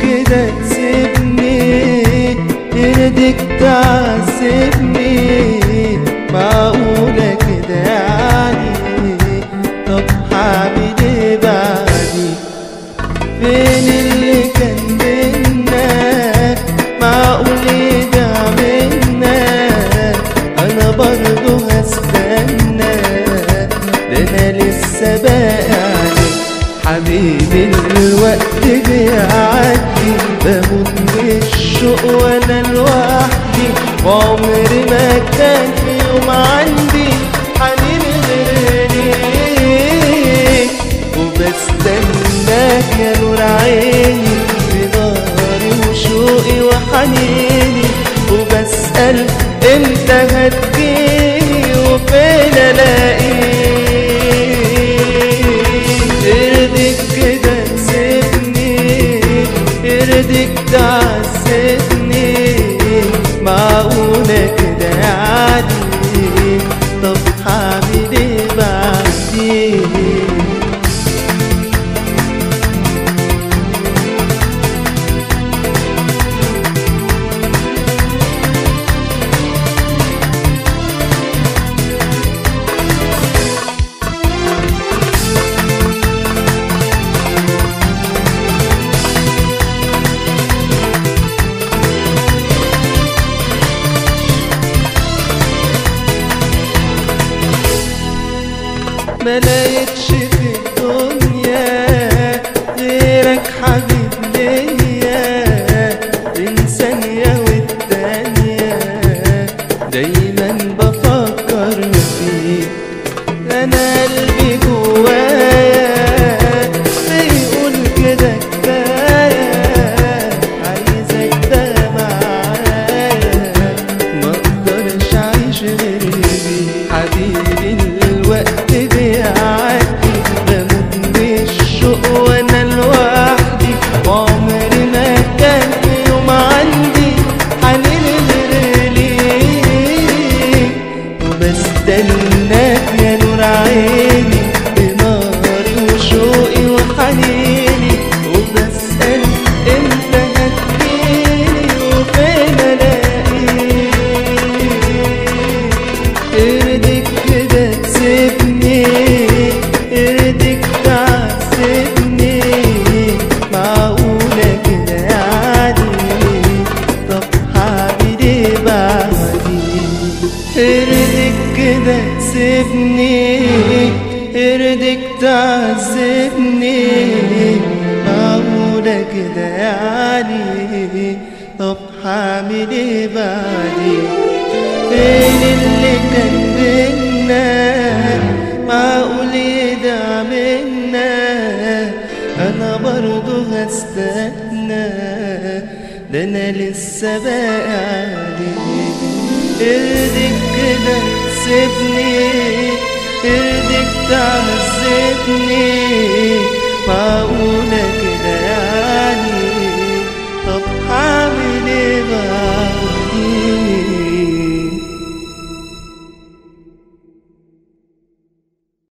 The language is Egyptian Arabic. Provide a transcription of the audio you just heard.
كده تسيبني يرضيك تعذبني معقولة كده يعني طب هعمل ايه بعدي فين اللي كان بينا معقول يدعى منا انا برضو هستنى ده انا لسه باقي حبيبي الوقت بيعدي بموت من الشوق وانا لوحدي وعمري ما كان في يوم عندي حنين غيرك وبستناك يا نور عيني بناري وشوقي وحنيني وبسأل امتى هتجيني وفين الاقيك يرضيك كده تسيبني يرضيك تعذبني معقولة كده يعني طب هعمل ايه بعدين ما لقيتش في الدنيا غيرك حبيب ليا بين ثانية والتانية دايما بفكر فيك انا قلبي جوايا بيقول كده كفاية عايزك ده معايا ما اقدرش اعيش غير بيك حبيبي الوقت بيعدي بموت من الشوق وانا لوحدي وعمري ما كان في يوم عندي حنين غير ليك وبستناك يا نور عيني بناري وشوقي وحنيني وبسأل امتى هتجيني وفين الاقيك يرضيك كده تسيبني يرضيك تعذبني معقولة كده يعني طب هعمل ايه بعدين يرضيك كده تسيبني يرضيك تعذبني معقولة كده يعني طب هعمل ايه بعدين فين اللي كان بينا معقول يدعى منا انا برضو هستنى ده انا لسه باقي عليك ارضيك كده تسيبني ارضيك تعذبني